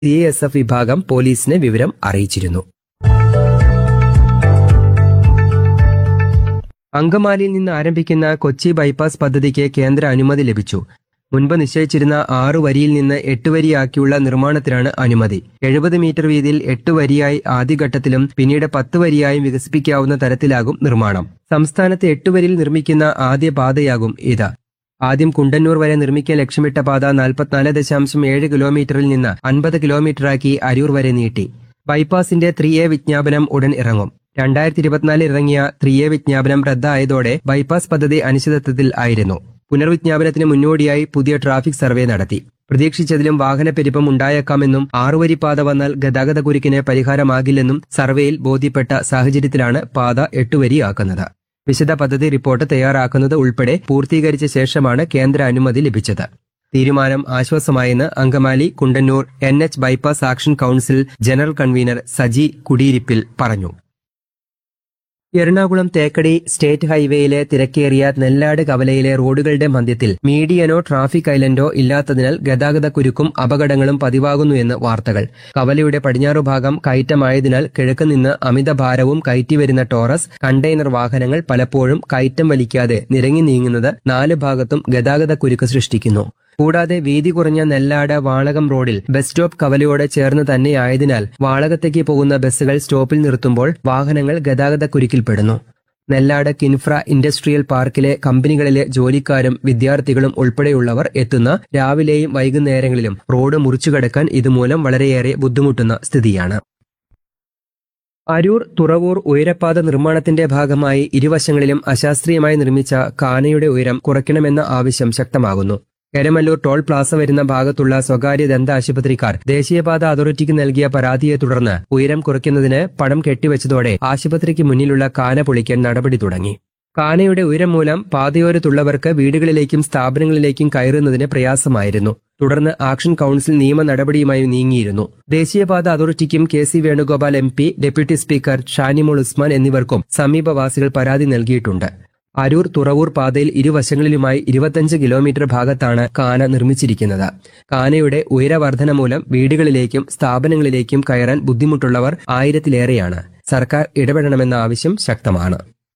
C S F വിഭാഗം പോലീസിനെ വിവരം അറിയിച്ചിരുന്നു അങ്കമാലിയിൽ നിന്ന് ആരംഭിക്കുന്ന കൊച്ചി ബൈപ്പാസ് പദ്ധതിക്ക് കേന്ദ്ര അനുമതി ലഭിച്ചു മുൻപ് നിശ്ചയിച്ചിരുന്ന ആറു വരിയിൽ നിന്ന് എട്ട് വരിയാക്കിയുള്ള നിർമ്മാണത്തിനാണ് അനുമതി എഴുപത് മീറ്റർ വീതിയിൽ എട്ട് വരിയായി ആദ്യഘട്ടത്തിലും പിന്നീട് പത്ത് വരിയായും വികസിപ്പിക്കാവുന്ന തരത്തിലാകും നിർമ്മാണം സംസ്ഥാനത്ത് എട്ട് വരിയിൽ നിർമ്മിക്കുന്ന ആദ്യ പാതയാകും ഇത് ആദ്യം കുണ്ടന്നൂർ വരെ നിർമ്മിക്കാൻ ലക്ഷ്യമിട്ട പാത നാൽപ്പത്തിനാല് ദശാംശം ഏഴ് കിലോമീറ്ററിൽ നിന്ന് അൻപത് കിലോമീറ്ററാക്കി അരൂർ വരെ നീട്ടി ബൈപ്പാസിന്റെ ത്രീ എ വിജ്ഞാപനം ഉടൻ ഇറങ്ങും രണ്ടായിരത്തി ഇരുപത്തിനാലിൽ ഇറങ്ങിയ ത്രീ എ വിജ്ഞാപനം റദ്ദായതോടെ ബൈപ്പാസ് പദ്ധതി അനിശ്ചിതത്വത്തിൽ ആയിരുന്നു പുനർവിജ്ഞാപനത്തിന് മുന്നോടിയായി പുതിയ ട്രാഫിക് സർവേ നടത്തി പ്രതീക്ഷിച്ചതിലും വാഹനപ്പെരുപ്പം ഉണ്ടായേക്കാമെന്നും ആറുവരി പാത വന്നാൽ ഗതാഗത കുരുക്കിന് പരിഹാരമാകില്ലെന്നും സർവേയിൽ ബോധ്യപ്പെട്ട സാഹചര്യത്തിലാണ് പാത എട്ടുവരിയാക്കുന്നത് വിശദ പദ്ധതി റിപ്പോർട്ട് തയ്യാറാക്കുന്നത് ഉൾപ്പെടെ പൂർത്തീകരിച്ച ശേഷമാണ് കേന്ദ്ര അനുമതി ലഭിച്ചത് തീരുമാനം ആശ്വാസമായെന്ന് Angamaly Kundannoor N H bypass action council general convener Saji Kudiyirippil പറഞ്ഞു എറണാകുളം തേക്കടി സ്റ്റേറ്റ് ഹൈവേയിലെ തിരക്കേറിയ നെല്ലാട് കവലയിലെ റോഡുകളുടെ മധ്യത്തിൽ മീഡിയനോ ട്രാഫിക് ഐലൻഡോ ഇല്ലാത്തതിനാൽ ഗതാഗത കുരുക്കും അപകടങ്ങളും പതിവാകുന്നു എന്ന് വാർത്തകൾ കവലയുടെ പടിഞ്ഞാറു ഭാഗം കയറ്റമായതിനാൽ കിഴക്ക് നിന്ന് അമിത ഭാരവും കയറ്റിവരുന്ന ടോറസ് കണ്ടെയ്നർ വാഹനങ്ങൾ പലപ്പോഴും കയറ്റം വലിക്കാതെ നിരങ്ങി നീങ്ങുന്നത് നാല് ഭാഗത്തും ഗതാഗത കുരുക്ക് സൃഷ്ടിക്കുന്നു കൂടാതെ വീതി കുറഞ്ഞ നെല്ലാട് വാളകം റോഡിൽ ബസ് സ്റ്റോപ്പ് കവലയോട് ചേർന്ന് തന്നെയായതിനാൽ വാളകത്തേക്ക് പോകുന്ന ബസ്സുകൾ സ്റ്റോപ്പിൽ നിർത്തുമ്പോൾ വാഹനങ്ങൾ ഗതാഗത കുരുക്കിൽപ്പെടുന്നു നെല്ലാട് കിൻഫ്ര ഇൻഡസ്ട്രിയൽ പാർക്കിലെ കമ്പനികളിലെ ജോലിക്കാരും വിദ്യാർത്ഥികളും ഉൾപ്പെടെയുള്ളവർ എത്തുന്ന രാവിലെയും വൈകുന്നേരങ്ങളിലും റോഡ് മുറിച്ചുകടക്കാൻ ഇതുമൂലം വളരെയേറെ ബുദ്ധിമുട്ടുന്ന സ്ഥിതിയാണ് അരൂർ തുറവൂർ ഉയരപ്പാത നിർമ്മാണത്തിന്റെ ഭാഗമായി ഇരുവശങ്ങളിലും അശാസ്ത്രീയമായി നിർമ്മിച്ച കാനയുടെ ഉയരം കുറയ്ക്കണമെന്ന ആവശ്യം ശക്തമാകുന്നു എരമല്ലൂർ ടോൾ പ്ലാസ വരുന്ന ഭാഗത്തുള്ള സ്വകാര്യ ദന്ത ആശുപത്രിക്കാർ ദേശീയപാത അതോറിറ്റിക്ക് നൽകിയ പരാതിയെ തുടർന്ന് ഉയരം കുറയ്ക്കുന്നതിന് പണം കെട്ടിവെച്ചതോടെ ആശുപത്രിക്ക് മുന്നിലുള്ള കാന പൊളിക്കാൻ നടപടി തുടങ്ങി കാനയുടെ ഉയരം മൂലം പാതയോരത്തുള്ളവർക്ക് വീടുകളിലേക്കും സ്ഥാപനങ്ങളിലേക്കും കയറുന്നതിന് പ്രയാസമായിരുന്നു തുടർന്ന് ആക്ഷൻ കൌൺസിൽ നിയമ നടപടിയുമായി നീങ്ങിയിരുന്നു ദേശീയപാത അതോറിറ്റിക്കും K C Venugopal M P deputy speaker Shanimol Usman എന്നിവർക്കും സമീപവാസികൾ പരാതി നൽകിയിട്ടുണ്ട് അരൂർ തുറവൂർ പാതയിൽ ഇരുവശങ്ങളിലുമായി ഇരുപത്തഞ്ച് കിലോമീറ്റർ ഭാഗത്താണ് കാന നിർമ്മിച്ചിരിക്കുന്നത് കാനയുടെ ഉയരവർധന മൂലം വീടുകളിലേക്കും സ്ഥാപനങ്ങളിലേക്കും കയറാൻ ബുദ്ധിമുട്ടുള്ളവർ ആയിരത്തിലേറെയാണ് സർക്കാർ ഇടപെടണമെന്ന ആവശ്യം ശക്തമാണ്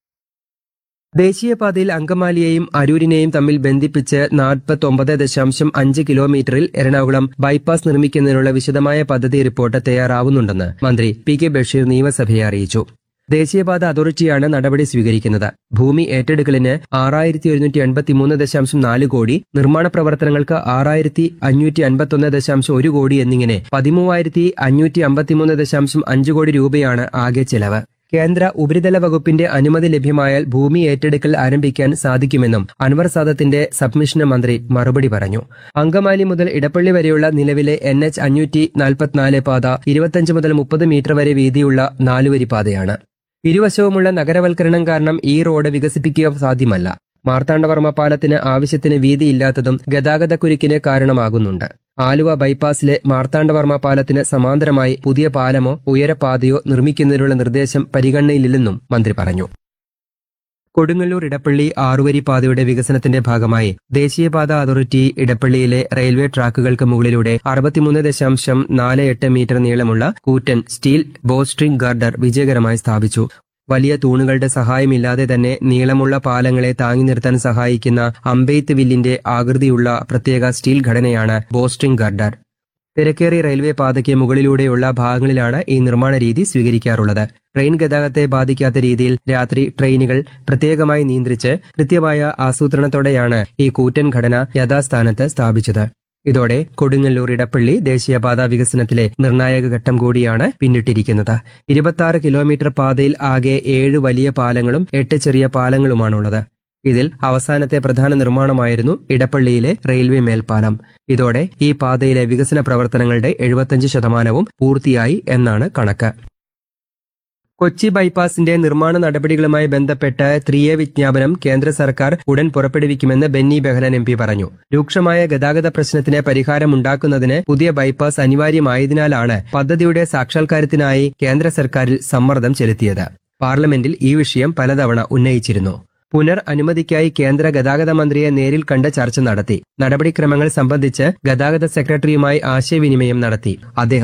ദേശീയപാതയിൽ അങ്കമാലിയെയും അരൂരിനെയും തമ്മിൽ ബന്ധിപ്പിച്ച് നാൽപ്പത്തൊമ്പത് ദശാംശം അഞ്ച് കിലോമീറ്ററിൽ എറണാകുളം ബൈപ്പാസ് നിർമ്മിക്കുന്നതിനുള്ള വിശദമായ പദ്ധതി റിപ്പോർട്ട് തയ്യാറാവുന്നുണ്ടെന്ന് മന്ത്രി പി കെ ബഷീർ നിയമസഭയെ അറിയിച്ചു ദേശീയപാത അതോറിറ്റിയാണ് നടപടി സ്വീകരിക്കുന്നത് ഭൂമി ഏറ്റെടുക്കലിന് ആറായിരത്തി ഒരുന്നൂറ്റി എൺപത്തിമൂന്ന് ദശാംശം നാല് കോടി നിർമ്മാണ പ്രവർത്തനങ്ങൾക്ക് ആറായിരത്തി അഞ്ഞൂറ്റി അൻപത്തൊന്ന് ദശാംശം ഒരു കോടി എന്നിങ്ങനെ പതിമൂവായിരത്തി അഞ്ഞൂറ്റി അമ്പത്തിമൂന്ന് ദശാംശം അഞ്ച് കോടി രൂപയാണ് ആകെ ചെലവ് കേന്ദ്ര ഉപരിതല വകുപ്പിന്റെ അനുമതി ലഭ്യമായാൽ ഭൂമി ഏറ്റെടുക്കൽ ആരംഭിക്കാൻ സാധിക്കുമെന്നും അൻവർ സാദത്തിന്റെ സബ്മിഷന് മന്ത്രി മറുപടി പറഞ്ഞു അങ്കമാലി മുതൽ ഇടപ്പള്ളി വരെയുള്ള നിലവിലെ എൻ എച്ച് അഞ്ഞൂറ്റി നാൽപ്പത്തിനാല് പാത ഇരുപത്തഞ്ച് മുതൽ മുപ്പത് മീറ്റർ വരെ വീതിയുള്ള നാലുവരി പാതയാണ് ഇരുവശവുമുള്ള നഗരവൽക്കരണം കാരണം ഈ റോഡ് വികസിപ്പിക്കുക സാധ്യമല്ല മാർത്താണ്ഡവർമ്മ പാലത്തിന് ആവശ്യത്തിന് വീതിയില്ലാത്തതും ഗതാഗതക്കുരുക്കിന് കാരണമാകുന്നുണ്ട് ആലുവ ബൈപ്പാസിലെ മാർത്താണ്ഡവർമ്മ പാലത്തിന് സമാന്തരമായി പുതിയ പാലമോ ഉയരപാതയോ നിർമ്മിക്കുന്നതിനുള്ള നിർദ്ദേശം പരിഗണനയിലില്ലെന്നും മന്ത്രി പറഞ്ഞു കൊടുങ്ങല്ലൂർ ഇടപ്പള്ളി ആറുവരി പാതയുടെ വികസനത്തിന്റെ ഭാഗമായി ദേശീയപാത അതോറിറ്റി ഇടപ്പള്ളിയിലെ റെയിൽവേ ട്രാക്കുകൾക്ക് മുകളിലൂടെ അറുപത്തിമൂന്ന് ദശാംശം നാല് എട്ട് മീറ്റർ നീളമുള്ള കൂറ്റൻ സ്റ്റീൽ ബോസ്ട്രിംഗ് ഗാർഡർ വിജയകരമായി സ്ഥാപിച്ചു വലിയ തൂണുകളുടെ സഹായമില്ലാതെ തന്നെ നീളമുള്ള പാലങ്ങളെ താങ്ങി നിർത്താൻ സഹായിക്കുന്ന അമ്പെയ്ത്ത് വില്ലിന്റെ ആകൃതിയുള്ള പ്രത്യേക സ്റ്റീൽ ഘടനയാണ് ബോസ്ട്രിംഗ് ഗാർഡർ തിരക്കേറിയ റെയിൽവേ പാതയ്ക്ക് മുകളിലൂടെയുള്ള ഭാഗങ്ങളിലാണ് ഈ നിർമ്മാണ രീതി സ്വീകരിക്കാറുള്ളത് ട്രെയിൻ ഗതാഗതത്തെ ബാധിക്കാത്ത രീതിയിൽ രാത്രി ട്രെയിനുകൾ പ്രത്യേകമായി നിയന്ത്രിച്ച് കൃത്യമായ ആസൂത്രണത്തോടെയാണ് ഈ കൂറ്റൻ ഘടന യഥാസ്ഥാനത്ത് സ്ഥാപിച്ചത് ഇതോടെ കൊടുങ്ങല്ലൂർ ഇടപ്പള്ളി ദേശീയപാത വികസനത്തിലെ നിർണായക ഘട്ടം കൂടിയാണ് പിന്നിട്ടിരിക്കുന്നത് ഇരുപത്തി കിലോമീറ്റർ പാതയിൽ ആകെ ഏഴ് വലിയ പാലങ്ങളും എട്ട് ചെറിയ പാലങ്ങളുമാണുള്ളത് ഇതിൽ അവസാനത്തെ പ്രധാന നിർമ്മാണമായിരുന്നു ഇടപ്പള്ളിയിലെ റെയിൽവേ മേൽപ്പാലം ഇതോടെ ഈ പാതയിലെ വികസന പ്രവർത്തനങ്ങളുടെ എഴുപത്തഞ്ച് ശതമാനവും പൂർത്തിയായി എന്നാണ് കണക്ക് കൊച്ചി ബൈപ്പാസിന്റെ നിർമ്മാണ നടപടികളുമായി ബന്ധപ്പെട്ട് ത്രീ എ വിജ്ഞാപനം കേന്ദ്ര സർക്കാർ ഉടൻ പുറപ്പെടുവിക്കുമെന്ന് ബെന്നി ബെഹ്ലൻ എം പി പറഞ്ഞു രൂക്ഷമായ ഗതാഗത പ്രശ്നത്തിന് പരിഹാരമുണ്ടാക്കുന്നതിന് പുതിയ ബൈപ്പാസ് അനിവാര്യമായതിനാലാണ് പദ്ധതിയുടെ സാക്ഷാത്കാരത്തിനായി കേന്ദ്ര സർക്കാരിൽ സമ്മർദ്ദം ചെലുത്തിയത് പാർലമെന്റിൽ ഈ വിഷയം പലതവണ ഉന്നയിച്ചിരുന്നു പുനർ അനുമതിക്കായി കേന്ദ്ര ഗതാഗത മന്ത്രിയെ നേരിൽ കണ്ട് ചർച്ച നടത്തി നടപടിക്രമങ്ങൾ സംബന്ധിച്ച് ഗതാഗത സെക്രട്ടറിയുമായി ആശയവിനിമയം നടത്തി അദ്ദേഹം